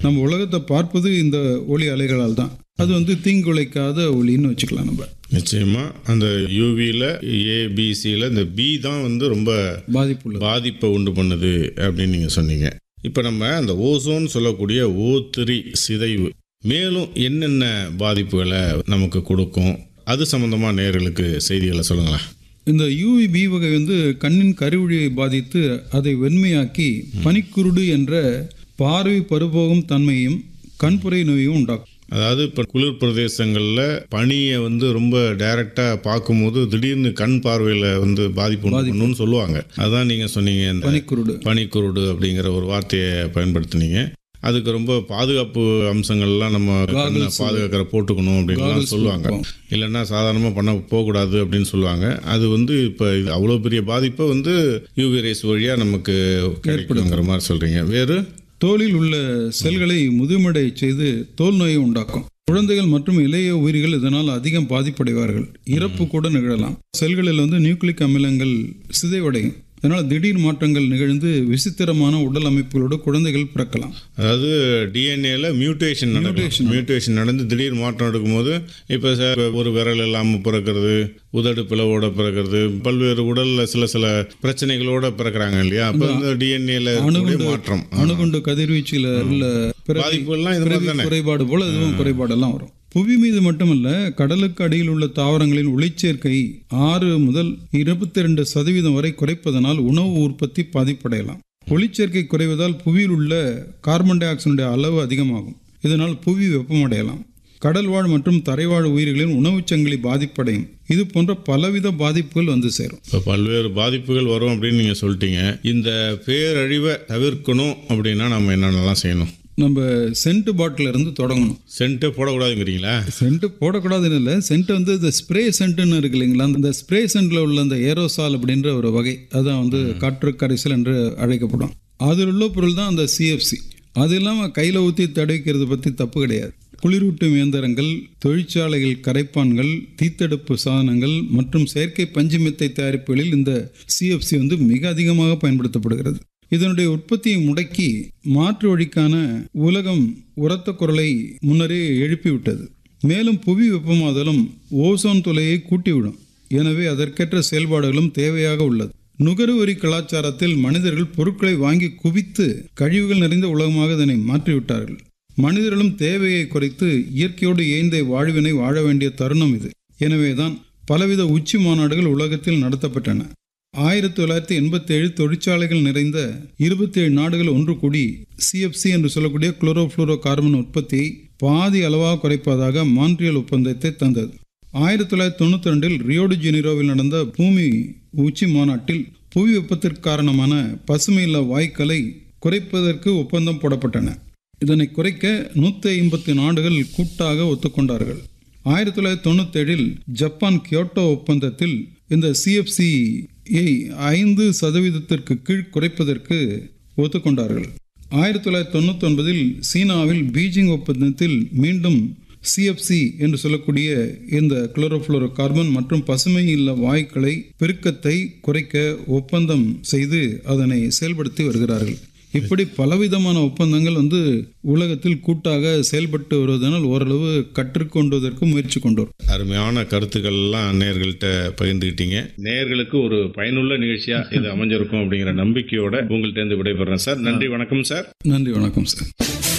நம்ம உலகத்தை பார்ப்பது இந்த ஒளி அலைகளால் தான் அது வந்து தீங்குழைக்காத ஒளின்னு வச்சுக்கலாம் நம்ம நிச்சயமா அந்த யூவியில் ஏபிசியில் இந்த பி தான் வந்து ரொம்ப பாதிப்புள்ளது பாதிப்பை உண்டு பண்ணுது அப்படின்னு நீங்கள் சொன்னீங்க இப்போ நம்ம அந்த ஓசோன் சொல்லக்கூடிய ஓ த்ரீ சிதைவு மேலும் என்னென்ன பாதிப்புகளை நமக்கு கொடுக்கும் அது சம்மந்தமாக நேர்களுக்கு செய்திகளை சொல்லுங்களேன் இந்த யூவி பி வகை வந்து கண்ணின் கருவழியை பாதித்து அதை வெண்மையாக்கி பனிக்குருடு என்ற பார்வை பருபோகும் தன்மையும் கண்புரை நோயும் உண்டாக்கும் அதாவது இப்போ குளிர் பிரதேசங்களில் பனியை வந்து ரொம்ப டைரெக்டாக பார்க்கும்போது திடீர்னு கண் பார்வையில் வந்து பாதிப்பு உண்டு பண்ணுன்னு சொல்லுவாங்க அதான் நீங்கள் சொன்னீங்க இந்த பனிக்குருடு பனிக்குருடு அப்படிங்கிற ஒரு வார்த்தையை பயன்படுத்துனீங்க அதுக்கு ரொம்ப பாதுகாப்பு அம்சங்கள்லாம் நம்ம கண்ணை பாதுகாக்கிற போட்டுக்கணும் அப்படின்லாம் சொல்லுவாங்க இல்லைன்னா சாதாரணமாக பண்ண போகக்கூடாது அப்படின்னு சொல்லுவாங்க அது வந்து இப்போ இது அவ்வளோ பெரிய பாதிப்பை வந்து யூவி ரேஸ் வழியாக நமக்கு கிடைக்கணுங்கிற மாதிரி சொல்கிறீங்க வேறு தோலில் உள்ள செல்களை முதுமடை செய்து தோல் நோயை உண்டாக்கும் குழந்தைகள் மற்றும் இளைய உயிர்கள் இதனால் அதிகம் பாதிப்படைவார்கள் இறப்பு கூட நிகழலாம் செல்களில் வந்து நியூக்ளிக் அமிலங்கள் சிதைவடையும் இதனால் திடீர் மாற்றங்கள் நிகழ்ந்து விசித்திரமான உடல் அமைப்புகளோடு குழந்தைகள் பிறக்கலாம் அதாவது டிஎன்ஏல மியூட்டேஷன் நடக்கும் மியூட்டேஷன் நடந்து திடீர் மாற்றம் எடுக்கும்போது இப்போ ஒரு விரல் இல்லாமல் பிறக்கிறது உதடு பிளவோட பிறக்கிறது பல்வேறு உடல்ல சில சில பிரச்சனைகளோட பிறக்கிறாங்க இல்லையா அப்போ இந்த டிஎன்ஏல மாற்றம் அணுகுண்டு கதிர்வீச்சில் உள்ள பிறவி பாதிப்புகள்லாம் இது மாதிரி பிறவி தானே குறைபாடு போல இதுவும் குறைபாடெல்லாம் வரும் புவி மீது மட்டுமல்ல கடலுக்கு அடியில் உள்ள தாவரங்களின் ஒளிச்சேர்க்கை ஆறு முதல் இருபத்தி ரெண்டு சதவீதம் வரை குறைப்பதனால் உணவு உற்பத்தி பாதிப்படையலாம் ஒளிச்சேர்க்கை குறைவதால் புவியில் உள்ள கார்பன் டை ஆக்சைடுடைய அளவு அதிகமாகும் இதனால் புவி வெப்பமடையலாம் கடல்வாழ் மற்றும் தரைவாழ் உயிர்களின் உணவுச் சங்கிலி பாதிப்படையும் இது போன்ற பலவித பாதிப்புகள் வந்து சேரும் இப்போ பல்வேறு பாதிப்புகள் வரும் அப்படின்னு நீங்கள் சொல்லிட்டீங்க இந்த பேரழிவை தவிர்க்கணும் அப்படின்னா நம்ம என்னென்னலாம் செய்யணும் நம்ம சென்ட் பாட்டில இருந்து தொடங்கணும் சென்ட்டே போடக்கூடாதுங்கிறீங்களா சென்ட் போடக்கூடாதுன்னு இல்லை சென்ட் வந்து இந்த ஸ்ப்ரே சென்ட்னு இருக்கு இல்லைங்களா அந்த ஸ்ப்ரே சென்ட்ல உள்ள அந்த ஏரோசால் அப்படின்ற ஒரு வகை அதான் வந்து காற்று கரைசல் என்று அழைக்கப்படும் அதில் உள்ள பொருள் தான் அந்த சிஎஃப்சி அது இல்லாமல் கையில் ஊற்றி தடவிக்கிறது பற்றி தப்பு கிடையாது குளிரூட்டும் இயந்திரங்கள் தொழிற்சாலைகள் கரைப்பான்கள் தீத்தடுப்பு சாதனங்கள் மற்றும் செயற்கை பஞ்சு மெத்தை தயாரிப்புகளில் இந்த சிஎஃப்சி வந்து மிக அதிகமாக பயன்படுத்தப்படுகிறது இதனுடைய உற்பத்தியை முடக்கி மாற்று வழிக்கான உலகம் உரத்த குரலை முன்னரே எழுப்பிவிட்டது மேலும் புவி வெப்பமாதலும் ஓசோன் துளையை கூட்டிவிடும் எனவே அதற்கேற்ற செயல்பாடுகளும் தேவையாக உள்ளது நுகர்வரி கலாச்சாரத்தில் மனிதர்கள் பொருட்களை வாங்கி குவித்து கழிவுகள் நிறைந்த உலகமாக இதனை மாற்றிவிட்டார்கள் மனிதர்களும் தேவையை குறைத்து இயற்கையோடு இயைந்த வாழ்வினை வாழ வேண்டிய தருணம் இது எனவேதான் பலவித உச்சி மாநாடுகள் உலகத்தில் நடத்தப்பட்டன ஆயிரத்தி தொள்ளாயிரத்தி எண்பத்தி ஏழு தொழிற்சாலைகள் நிறைந்த இருபத்தி ஏழு நாடுகள் ஒன்று கூடி சிஎஃப்சி என்று சொல்லக்கூடிய குளோரோஃப்ளூரோ கார்பன் உற்பத்தியை பாதி அளவாக குறைப்பதாக மான்ட்ரியல் ஒப்பந்தத்தை தந்தது ஆயிரத்தி தொள்ளாயிரத்தி தொண்ணூத்தி ரெண்டில் ரியோடி ஜெனிரோவில் நடந்த பூமி உச்சி மாநாட்டில் புவி வெப்பத்திற்கு காரணமான பசுமையில்லா வாயுக்களை குறைப்பதற்கு ஒப்பந்தம் போடப்பட்டன இதனை குறைக்க நூற்றி ஐம்பத்தி நாடுகள் கூட்டாக ஒத்துக்கொண்டார்கள் ஆயிரத்தி தொள்ளாயிரத்தி தொண்ணூத்தேழில் ஜப்பான் கியோட்டோ ஒப்பந்தத்தில் இந்த சிஎஃப்சியை ஐந்து சதவீதத்திற்கு கீழ் குறைப்பதற்கு ஒத்துக்கொண்டார்கள் ஆயிரத்தி தொள்ளாயிரத்தி தொண்ணூற்றி ஒன்பதில் சீனாவில் பீஜிங் ஒப்பந்தத்தில் மீண்டும் சிஎஃப்சி என்று சொல்லக்கூடிய இந்த குளோரோஃப்ளோரோ கார்பன் மற்றும் பசுமை இல்ல வாயுக்களை பெருக்கத்தை குறைக்க ஒப்பந்தம் செய்து அதனை செயல்படுத்தி வருகிறார்கள் இப்படி பலவிதமான ஒப்பந்தங்கள் வந்து உலகத்தில் கூட்டாக செயல்பட்டு வருவதனால் ஓரளவு கற்றுக்கொண்டுவதற்கு முயற்சி கொண்டோம் அருமையான கருத்துக்கள் எல்லாம் நேர்கள்ட்ட பகிர்ந்துக்கிட்டீங்க நேர்களுக்கு ஒரு பயனுள்ள நிகழ்ச்சியா இது அமைஞ்சிருக்கும் அப்படிங்கிற நம்பிக்கையோட உங்கள்ட்ட இருந்து விடைபெறேன் சார் நன்றி வணக்கம் சார் நன்றி வணக்கம் சார்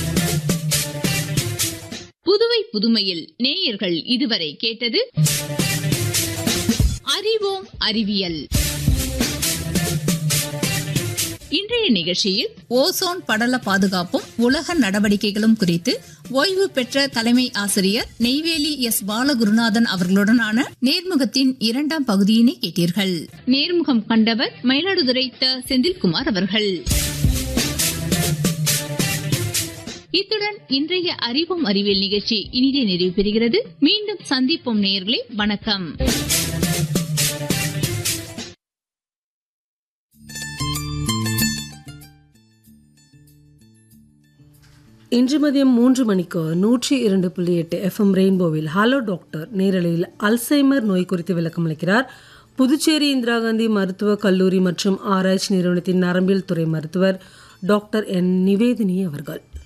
புதுவை புதுமையில் நேயர்கள் இதுவரை கேட்டது அறிவோம் அறிவியல் இன்றைய நிகழ்ச்சியில் ஓசோன் படல பாதுகாப்பும் உலக நடவடிக்கைகளும் குறித்து ஓய்வு பெற்ற தலைமை ஆசிரியர் நெய்வேலி எஸ் பாலகுருநாதன் அவர்களுடனான நேர்முகத்தின் இரண்டாம் பகுதியினை கேட்டீர்கள் நேர்முகம் கண்டவர் மயிலாடுதுறை த செந்தில்குமார் அவர்கள் இத்துடன் இன்றைய அறிவோம் அறிவியல் நிகழ்ச்சி இனிதே நிறைவு பெறுகிறது மீண்டும் சந்திப்போம் நேயர்களே வணக்கம் இன்று மதியம் மூன்று மணிக்கு நூற்றி இரண்டு புள்ளி எட்டு எஃப்எம் ரெயின்போவில் ஹலோ டாக்டர் நேரலையில் அல்சைமர் நோய் குறித்து விளக்கம் அளிக்கிறார் புதுச்சேரி இந்திரா காந்தி மருத்துவக் கல்லூரி மற்றும் ஆராய்ச்சி நிறுவனத்தின் நரம்பியல் துறை மருத்துவர் டாக்டர் என் நிவேதினி அவர்கள்